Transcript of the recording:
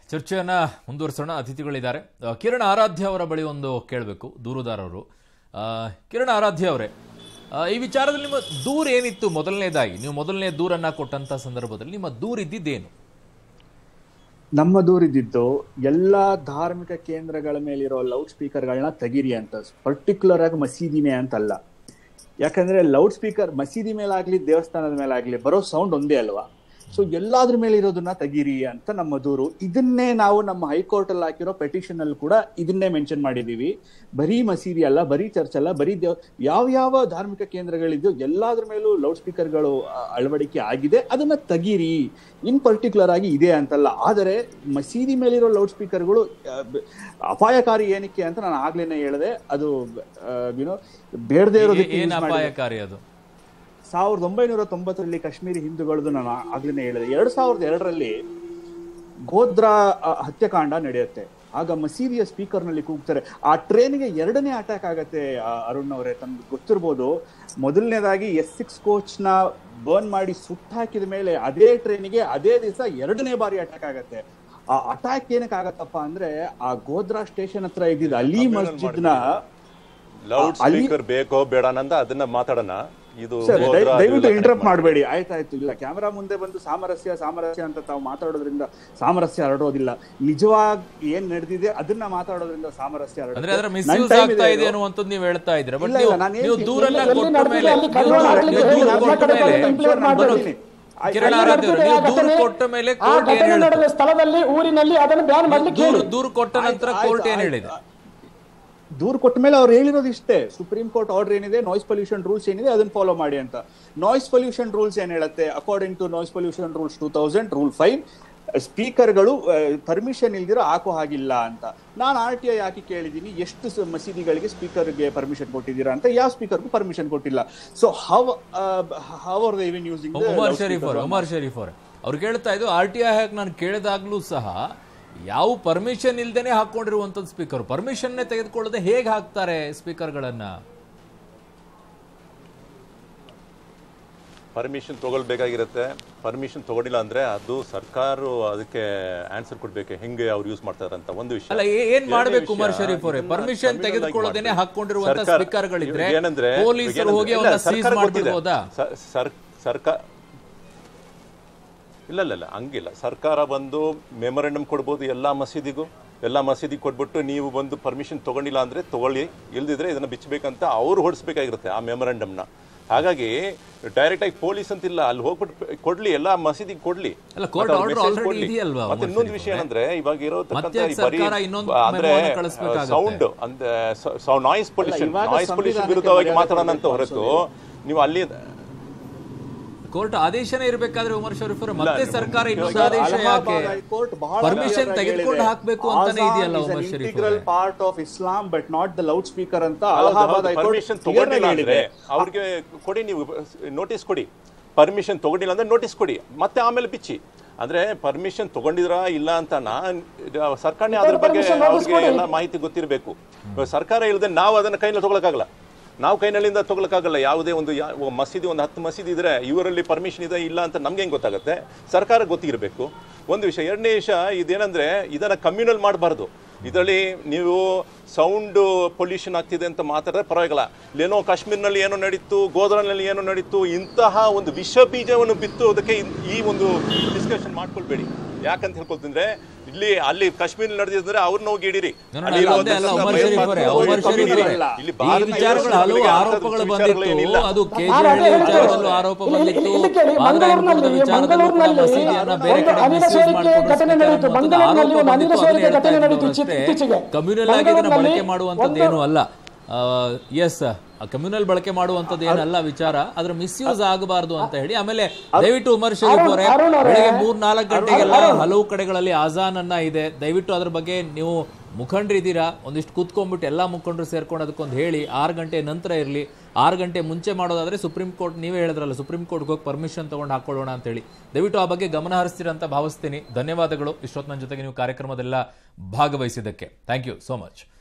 ಚರ್ಚೆಯನ್ನ ಮುಂದುವರಿಸೋಣ ಅತಿಥಿಗಳಿದ್ದಾರೆ ಆ, ಕಿರಣ್ ಆರಾಧ್ಯ ಅವರ ಬಳಿ ಒಂದು ಕೇಳಬೇಕು ದೂರುದಾರರು ಆ, ಕಿರಣ್ ಆರಾಧ್ಯ ಅವರೇ ಆ, ಈ ವಿಚಾರದಲ್ಲಿ ನಿಮ್ಮ ದೂರ ಏನಿತ್ತು ಮೊದಲನೇದಾಗಿ ನೀವು ಮೊದಲನೇ ದೂರನ್ನ ಕೊಟ್ಟಂತ ಸಂದರ್ಭದಲ್ಲಿ ನಿಮ್ಮ ದೂರ ಇದ್ದಿದ್ದೇನು ನಮ್ಮ ದೂರಿದ್ದು ಎಲ್ಲಾ ಧಾರ್ಮಿಕ ಕೇಂದ್ರಗಳ ಮೇಲಿರೋ ಲೌಡ್ ಸ್ಪೀಕರ್ಗಳನ್ನ ತೆಗೀರಿ ಅಂತ ಪರ್ಟಿಕ್ಯುಲರ್ ಆಗಿ ಮಸೀದಿನೇ ಅಂತಲ್ಲ ಯಾಕಂದ್ರೆ ಲೌಡ್ ಸ್ಪೀಕರ್ ಮಸೀದಿ ಮೇಲಾಗ್ಲಿ ದೇವಸ್ಥಾನದ ಮೇಲಾಗ್ಲಿ ಬರೋ ಸೌಂಡ್ ಒಂದೇ ಅಲ್ವಾ ಸೊ ಎಲ್ಲಾದ್ರ ಮೇಲೆ ಇರೋದನ್ನ ತೆಗೀರಿ ಅಂತ ನಮ್ಮ ದೂರು ಇದನ್ನೇ ನಾವು ನಮ್ಮ ಹೈಕೋರ್ಟ್ ಅಲ್ಲಿ ಹಾಕಿರೋ ಪೆಟಿಷನ್ ಅಲ್ಲಿ ಕೂಡ ಇದನ್ನೇ ಮೆನ್ಷನ್ ಮಾಡಿದೀವಿ ಬರೀ ಮಸೀದಿ ಅಲ್ಲ ಬರೀ ಚರ್ಚ್ ಅಲ್ಲ ಬರೀ ದೇವ್ ಯಾವ ಯಾವ ಧಾರ್ಮಿಕ ಕೇಂದ್ರಗಳಿದೆಯೋ ಎಲ್ಲಾದ್ರ ಮೇಲೂ ಲೌಡ್ ಸ್ಪೀಕರ್ಗಳು ಅಳವಡಿಕೆ ಆಗಿದೆ ಅದನ್ನ ತೆಗೀರಿ ಇನ್ ಪರ್ಟಿಕ್ಯುಲರ್ ಆಗಿ ಇದೆ ಅಂತಲ್ಲ ಆದರೆ ಮಸೀದಿ ಮೇಲಿರೋ ಲೌಡ್ ಸ್ಪೀಕರ್ಗಳು ಅಪಾಯಕಾರಿ ಏನಕ್ಕೆ ಅಂತ ನಾನು ಆಗ್ಲೇನೆ ಹೇಳಿದೆ ಅದು ಯುನೋ ಬೇಡದೇ ಇರೋದಕ್ಕೆ ಏನ್ use ಮಾಡಿದೆ. ಅಪಾಯಕಾರಿ ಅದು ಸಾವಿರದ ಒಂಬೈನೂರ ತೊಂಬತ್ತರಲ್ಲಿ ಕಾಶ್ಮೀರಿ ಹಿಂದೂಗಳದ್ದು ನಾನು ಆಗ್ಲೇ ಹೇಳಿದೆ ಎರಡ್ ಸಾವಿರದ ಎರಡರಲ್ಲಿ ಗೋದ್ರಾ ಅ, ಹತ್ಯಾಕಾಂಡ ನಡೆಯುತ್ತೆ ಆಗ ಮಸೀದಿಯ ಸ್ಪೀಕರ್ ನಲ್ಲಿ ಕೂಗ್ತಾರೆ ಆ ಟ್ರೈನ್ಗೆ ಎರಡನೇ ಅಟ್ಯಾಕ್ ಆಗತ್ತೆ ಆ, ಅರುಣ್ ಅವರೇ ತಮ್ಗೆ ಗೊತ್ತಿರ್ಬೋದು ಮೊದಲನೇದಾಗಿ ಎಸ್ ಸಿಕ್ಸ್ ಕೋಚ್ ನ ಬರ್ನ್ ಮಾಡಿ ಸುಟ್ಟಾಕಿದ ಮೇಲೆ ಅದೇ ಟ್ರೈನಿಗೆ ಅದೇ ದಿವಸ ಎರಡನೇ ಬಾರಿ ಅಟ್ಯಾಕ್ ಆಗತ್ತೆ ಆ ಅಟ್ಯಾಕ್ ಏನಕ್ಕೆ ಆಗತ್ತಪ್ಪ ಅಂದ್ರೆ ಆ ಗೋದ್ರಾ ಸ್ಟೇಷನ್ ಹತ್ರ ಇದ್ದಿದ್ದ ಅಲಿ ಮಸ್ಜಿದ್ ನ ಲೌಡ್ ಅಲ್ಲಿ- ಸ್ಪೀಕರ್ ಬೇಕೋ ಬೇಡ ಅಂತ ಅದನ್ನ ಮಾತಾಡೋಣ ಇದು ಸರ್ ಗೋದ್ರ ದಯ- ಅದೆಲ್ಲ ದಯವಿಟ್ಟು connect ಇಂಟರಪ್ಟ್ ಮಾಡಿ. ಮಾಡಬೇಡಿ ಆಯ್ತಾಯ್ತು ಇಲ್ಲ ಕ್ಯಾಮೆರಾ ಮುಂದೆ ಬಂದು ಸಾಮರಸ್ಯ ಸಾಮರಸ್ಯ ಅಂತ ತಾವು ಮಾತಾಡೋದ್ರಿಂದ ಸಾಮರಸ್ಯ ಹರಡೋದಿಲ್ಲ ನಿಜವಾಗಿ ಏನ್ ನಡೆದಿದೆ ಅದನ್ನ ಮಾತಾಡೋದ್ರಿಂದ ಸಾಮರಸ್ಯ ಹರಡುತ್ತೆ. ಅಂದ್ರೆ ಅದರ ನನ್ ಮಿಸ್ಯೂಸ್ time ಆಗ್ತಾ ಇದೆ ಇದೆ ಇದು. ಅನ್ನುವಂಥದ್ದು ನೀವು ಹೇಳ್ತಾ ಇದ್ದೀರಾ ಬಟ್ ಇಲ್ಲ, ನೀವು ಇಲ್ಲ, ನಾನು ನೀವು ಹೇಳ್ತೀನಿ. ದೂರನ್ನ ಎಲ್ಲಿ ಕೊಟ್ಟ ನಡೆದಿದೆ ಮೇಲೆ ಅಲ್ಲಿ ನೀವು ಕನ್ನಡ ದೂರ- ಹಾಕ್ಲಿಕ್ಕೆ ನೀವು ದೂರ ಹೇಳಿ, ಕೊಟ್ಟ ಕನ್ನಡ ಮೇಲೆ implement ಮಾಡ್ಬೇಡಿ. ಕಿರಣ್ ಅಲ್ಲಿ ಆರಾಧ್ಯ ಅವರು, ನಡೆದಿದೆ ನೀವು ಆ ದೂರು ಘಟನೆ- ಕೊಟ್ಟ ಮೇಲೆ ಆ ಕೋರ್ಟ್ ಏನ್ ಘಟನೆ ಹೇಳಿತು ನಡೆದ ಸ್ಥಳದಲ್ಲಿ ಊರಿನಲ್ಲಿ ಅದನ್ನು ಬ್ಯಾನ್ ಮಾಡ್ಲಿಕ್ಕೆ ದೂರು ಹೇಳಿ ದೂರು ಕೊಟ್ಟ ನಂತರ ಆಯ್ತು, ಕೋರ್ಟ್ ಏನ್ ಆಯ್ತು, ಹೇಳಿದೆ ದೂರು ಕೊಟ್ಟ ಮೇಲೆ ಅವ್ರು ಹೇಳಿರೋದು ಇಷ್ಟೇ ಸುಪ್ರೀಂ ಕೋರ್ಟ್ ಆರ್ಡರ್ ಏನಿದೆ ನಾಯ್ಸ್ ಪೊಲ್ಯೂಷನ್ ರೂಲ್ಸ್ ಏನಿದೆ ಅದನ್ನ ಫಾಲೋ ಮಾಡಿ ಅಂತ ನಾಯ್ಸ್ ಪೊಲ್ಯೂಷನ್ ರೂಲ್ಸ್ ಏನ್ ಹೇಳುತ್ತೆ according to noise pollution rules two thousand rule five ಸ್ಪೀಕರ್ಗಳು ಪರ್ಮಿಷನ್ ಇಲ್ದಿರೋ ಹಾಕೋ ಹಾಗಿಲ್ಲ ಅಂತ ನಾನು ಆರ್ ಟಿ ಐ ಹಾಕಿ ಕೇಳಿದ್ದೀನಿ ಎಷ್ಟು ಸ- ಮಸೀದಿಗಳಿಗೆ ಸ್ಪೀಕರ್ಗೆ ಪರ್ಮಿಷನ್ ಕೊಟ್ಟಿದ್ದೀರಾ ಅಂತ ಯಾವ ಸ್ಪೀಕರ್ಗೂ ಪರ್ಮಿಷನ್ ಕೊಟ್ಟಿಲ್ಲ so how how are even using Umar Sharif ಅವರು ಉಮರ್ ಶರೀಫ್ ಅವರು ಅವ್ರು ಕೇಳ್ತಾ ಇದ್ದು ಆರ್ ಟಿ ಐ ಹಾಕಿ ನಾನು ಕೇಳಿದಾಗ್ಲೂ ಸಹ ಯಾವ ಪರ್ಮಿಷನ್ ಇಲ್ದೇನೆ ಹಾಕೊಂಡಿರುವಂತದ್ದು ಸ್ಪೀಕರ್ ಪರ್ಮಿಷನ್ ತೆಗೆದುಕೊಳ್ಳದೆ ಹೇಗೆ ಹಾಕ್ತಾರೆ ಸ್ಪೀಕರ್ಗಳನ್ನ ಪರ್ಮಿಷನ್ ತಗೊಳ್ಬೇಕಾಗಿರುತ್ತೆ ಪರ್ಮಿಷನ್ ತಗೊಂಡಿಲ್ಲ ಅಂದ್ರೆ ಅದು ಸರ್ಕಾರ ಅದಕ್ಕೆ ಆನ್ಸರ್ ಕೊಡ್ಬೇಕು ಹೆಂಗೆ ಅವ್ರು ಯೂಸ್ ಮಾಡ್ತಾರೆ ಅಂತ ಒಂದು ವಿಷಯ ಅಲ್ಲ ಏ- ಏನ್ ಎರಡನೇ ಮಾಡ್ಬೇಕು ವಿಷಯ, ಉಮರ್ ಶರೀಫ್ ಅವರೇ ಇದನ್ನ ಪರ್ಮಿಷನ್ communal ಆಗಿ ತೆಗೆದುಕೊಳ್ಳದೇನೆ ಮಾಡ್ಬೇಕು. ಹಾಕೊಂಡಿರುವಂತ ಸರ್ಕಾರ- ಸ್ಪೀಕರ್ಗಳಿದ್ರೆ ಏನಂದ್ರೆ ಪೊಲೀಸರು ಹೋಗಿ ಇಲ್ಲ, ಅವನ್ನ ಸೀಸ್ ಸರ್ಕಾರ ಗೊತ್ತಿದೆ. ಮಾಡ್ಬಿಡ್ಬೋದಾ ಸ- ಸರ್- ಸರ್ಕಾರ ಇಲ್ಲ ಇಲ್ಲ ಇಲ್ಲ ಹಂಗಿಲ್ಲ ಸರ್ಕಾರ ಬಂದು ಮೆಮೊರಂಡಮ್ ಕೊಡ್ಬೋದು ಎಲ್ಲಾ ಮಸೀದಿಗೂ ಎಲ್ಲಾ ಮಸೀದಿ ಕೊಟ್ಬಿಟ್ಟು ನೀವು ಬಂದು ಪರ್ಮಿಷನ್ ತಗೊಂಡಿಲ್ಲ ಅಂದ್ರೆ ತಗೊಳ್ಳಿ ಇಲ್ದಿದ್ರೆ ಇದನ್ನ ಬಿಚ್ಚಬೇಕಂತ ಅವ್ರು ಹೊಡಿಸ್ಬೇಕಾಗಿರುತ್ತೆ ಆ ಮೆಮೊರಂಡಮ್ನ ಹಾಗಾಗಿ ಡೈರೆಕ್ಟ್ ಆಗಿ ಪೊಲೀಸ್ ಅಂತಿಲ್ಲ ಅಲ್ಲಿ ಹೋಗ್ಬಿಟ್ಟು ಕೊಡ್ಲಿ ಎಲ್ಲಾ ಮಸೀದಿಗೆ ಕೊಡ್ಲಿ ಅಲ್ಲ, court ಮತ್ತೆ ಅವ್ರ order message already ಕೊಡ್ಲಿ. ಇದೆಯಲ್ವಾ, ಮತ್ತೆ ಉಮರ್ ಇನ್ನೊಂದು ಶರೀಫ್ ವಿಷಯ ಅವರೇ? ಏನಂದ್ರೆ ಇವಾಗ ಇರೋತಕ್ಕಂಥ ಮತ್ತೆ ಈ ಬರೀ ಸರ್ಕಾರ ಇನ್ನೊಂದು ಆ, ಅಂದ್ರೆ ಮೆಮೊವನ್ನ ಕಳಿಸ್ಬೇಕಾಗತ್ತೆ. ಸೌಂಡ್ ಅಂದ್ರೆ ನಾಯ್ಸ್ ಪೊಲ್ಯೂಷನ್ ಇವಾಗ ನಾಯ್ಸ್ ಪೊಲ್ಯೂಷನ್ ಸಂವಿಧಾನಕ್ಕೆ ವಿರುದ್ಧವಾಗಿ ಮರ್ಯಾದೆ ಮಾತಾಡೋಣ ಅಂತ ಕೊಡ್ಬೇಕು ಹೊರತು ನೀವು ಅಲ್ಲಿ ಕೋರ್ಟ್ ಆದೇಶನೇ ಇರಬೇಕಾದ್ರೆ ಉಮರ್ ಶರೀಫ್ ಅವರು ಮತ್ತೆ ಇಲ್ಲ, ಸರ್ಕಾರ ಇನ್ನೊಂದು ಈಗ ಆದೇಶ ಯಾಕೆ ಅಲಹಾಬಾದ್ ಹೈಕೋರ್ಟ್ ಬಹಳ ಪರ್ಮಿಷನ್ ತೆಗೆದುಕೊಂಡು ಹಾಕ್ಬೇಕು ಅಂತಾನೆ ಇದೆಯಲ್ಲ ಉಮರ್ ಶರೀಫ್ ಇಂಟಿಗ್ರಲ್ ಅವರೇ part of Islam but not the loud speaker ಅಂತ ಅಲಹಾಬಾದ್ ಪರ್ಮಿಷನ್ ಹೈಕೋರ್ಟ್ ತಗೊಂಡಿಲ್ಲ ಹೇಳಿದೆ ಅಂದ್ರೆ ಅವ್ರಿಗೆ ಕೊಡಿ ನೀವು ನೋಟಿಸ್ ಕೊಡಿ ಪರ್ಮಿಷನ್ ತಗೊಂಡಿಲ್ಲ ಅಂದ್ರೆ ನೋಟಿಸ್ ಕೊಡಿ ಮತ್ತೆ ಆಮೇಲೆ ಬಿಚ್ಚಿ ಅಂದ್ರೆ ಪರ್ಮಿಷನ್ ತಗೊಂಡಿದ್ರಾ ಇಲ್ಲ ಅಂತ ನಾನ್ ಸರ್ಕಾರನೇ ಅದ್ರ ಬಗ್ಗೆ Permission notice ಅವ್ರಿಗೆ ಕೊಡಿ. ಎಲ್ಲ ಮಾಹಿತಿ ಗೊತ್ತಿರಬೇಕು ಸರ್ಕಾರ ಇಲ್ಲದೆ ನಾವು ಅದನ್ನ ಕೈನಲ್ಲಿ ತಗೊಳಕ್ಕಾಗಲ್ಲ ನಾವು ಕೈನಲ್ಲಿಂದ ತಗೊಳಕ್ಕಾಗಲ್ಲ ಯಾವುದೇ ಒಂದು ಯಾ- ಒ- ಮಸೀದಿ ಒಂದು ಹತ್ತು ಮಸೀದಿ ಇದ್ರೆ ಇವರಲ್ಲಿ ಪರ್ಮಿಷನ್ ಇದೆ ಇಲ್ಲ ಅಂತ ನಮ್ಗೆ ಹೆಂಗ್ ಗೊತ್ತಾಗುತ್ತೆ ಸರ್ಕಾರ ಗೊತ್ತಿರಬೇಕು ಒಂದು ವಿಷಯ ಎರಡನೇ ವಿಷಯ ಇದೇನಂದ್ರೆ ಇದನ್ನ ಕಮ್ಯುನಲ್ ಮಾಡಬಾರ್ದು ಇದರಲ್ಲಿ ನೀವು ಸೌಂಡ್ ಪೊಲ್ಯೂಷನ್ ಆಗ್ತಿದೆ ಅಂತ ಮಾತಾಡಿದ್ರೆ ಪರವಾಗಿಲ್ಲ ಇಲ್ಲೇನೋ ಕಾಶ್ಮೀರ್ನಲ್ಲಿ ಏನೋ ನಡೀತು ಗೋದ್ರಲ್ಲಿ ಏನೋ ನಡೀತು ಇಂತಹ ಒಂದು ವಿಷ ಬೀಜವನ್ನು ಬಿತ್ತೋದಕ್ಕೆ ಇನ್- ಈ ಒಂದು ಡಿಸ್ಕಷನ್ ಮಾಡ್ಕೊಳ್ಬೇಡಿ ಯಾಕಂತ ಹೇಳ್ಕೊಳ್ತಿದ್ರೆ ಇಲ್ಲಿ ಅಲ್ಲಿ ಕಾಶ್ಮೀರ್ ನಡೆದಿದ್ರೆ ಅವ್ರನ್ನ ಹೋಗಿ ಹಿಡೀರಿ ನೋಡೋಣ, ಅಲ್ಲಿ ಅಲ್ಲ, ಒಂದೇ ಅಲ್ಲ, ಇರುವಂತಹ ಉಮರ್ ಶರೀಫ್ ಅವರೇ, ಭಯೋತ್ಪಾದಕರು ಉಮರ್ ಹೋಗಿ ಶರೀಫ್ ಹಿಡೀರಿ. ಅವರೇ, ಇಲ್ಲಿ ಈ ಭಾರತೀಯ ವಿಚಾರಗಳು ಹಲವು ಜನರಿಗೆ ಆರೋಪಗಳು ಅಂಥದ್ದು ಬಂದಿತ್ತು ವಿಚಾರಗಳೇನಿಲ್ಲ. ಅದು ನಾನು ಕೆಜಿಹಳ್ಳಿ ಅದೇ ಹೇಳ್ತಾ ವಿಚಾರದಲ್ಲೂ ಇರೋದು. ಆರೋಪ ಇಲ್ಲಿ- ಬಂದಿತ್ತು ಇಲ್ಲಿ- ಇಲ್ಲಿ ಕೇಳಿ, ಬಾಗಲಕೋಟೆ ಮಂಗಳೂರಿನಲ್ಲಿ- ವಿಚಾರದಲ್ಲೂ ಕೂಡ ಮಂಗಳೂರಿನಲ್ಲಿ ಮಸೀದಿಯನ್ನ ಬೇರೆ ಕಡೆ ಅನಿಲ misuse ಸೋರಿಕೆ ಮಾಡ್ಕೊಂಡು ಘಟನೆ speaker ನಡೆಯಿತು. ಅನ್ನುವಂಥದ್ದು ಮಂಗಳೂರಿನಲ್ಲಿ ಆರೋಪ ಒಂದು ಅನಿಲ ಬಂದಿತ್ತು, ಸೋರಿಕೆ ಅದನ್ನ ಘಟನೆ ಹೇಳ್ತಾ ನಡೆಯಿತು ಇದ್ರು ಅಷ್ಟೇ. ಇತ್ತೀಚೆಗೆ. ಕಮ್ಯುನಲ್ ಆಗಿ ಇದನ್ನ ಬಳಕೆ ಮಂಗಳೂರಿನಲ್ಲಿ ಮಾಡುವಂಥದ್ದು ಏನು ಅಲ್ಲ ಎಸ್ ಕಮ್ಯುನಲ್ ಬಳಕೆ ಮಾಡುವಂಥದ್ದು ಏನಲ್ಲ ವಿಚಾರ ಅದ್ರ ಮಿಸ್ಯೂಸ್ ಆಗಬಾರ್ದು ಅಂತ ಹೇಳಿ ಆಮೇಲೆ ದಯವಿಟ್ಟು ಉಮರ್ ಶರೀಫ್ ಅವರೇ ಅರುಣ್ ಅವರೇ, ಬೆಳಗ್ಗೆ ಮೂರ್ ನಾಲ್ಕು ಗಂಟೆಗೆಲ್ಲ ಹಲವು ಕಡೆಗಳಲ್ಲಿ ಆಜಾನ್ ಅನ್ನ ಇದೆ ದಯವಿಟ್ಟು ಅದ್ರ ಬಗ್ಗೆ ನೀವು ಮುಖಂಡರಿದ್ದೀರಾ ಒಂದಿಷ್ಟು ಕೂತ್ಕೊಂಡ್ಬಿಟ್ಟು ಎಲ್ಲಾ ಮುಖಂಡರು ಸೇರ್ಕೊಂಡು ಅದಕ್ಕೊಂದು ಹೇಳಿ ಆರು ಗಂಟೆ ನಂತರ ಇರಲಿ ಆರು ಗಂಟೆ ಮುಂಚೆ ಮಾಡೋದಾದ್ರೆ ಸುಪ್ರೀಂ ಕೋರ್ಟ್ ನೀವೇ ಹೇಳಿದ್ರಲ್ಲ ಸುಪ್ರೀಂ ಕೋರ್ಟ್ಗೆ ಹೋಗಿ ಪರ್ಮಿಷನ್ ತಗೊಂಡು ಹಾಕೊಳ್ಳೋಣ ಅಂತ ಹೇಳಿ ದಯವಿಟ್ಟು ಆ ಬಗ್ಗೆ ಗಮನ ಹರಿಸ್ತೀರಾ ಅಂತ ಭಾವಿಸ್ತೀನಿ ಧನ್ಯವಾದಗಳು ಇಷ್ಟೊತ್ತು ನನ್ನ ಜೊತೆಗೆ ನೀವು ಕಾರ್ಯಕ್ರಮದೆಲ್ಲ ಭಾಗವಹಿಸಿದ್ದಕ್ಕೆ ಥ್ಯಾಂಕ್ ಯು ಸೋ ಮಚ್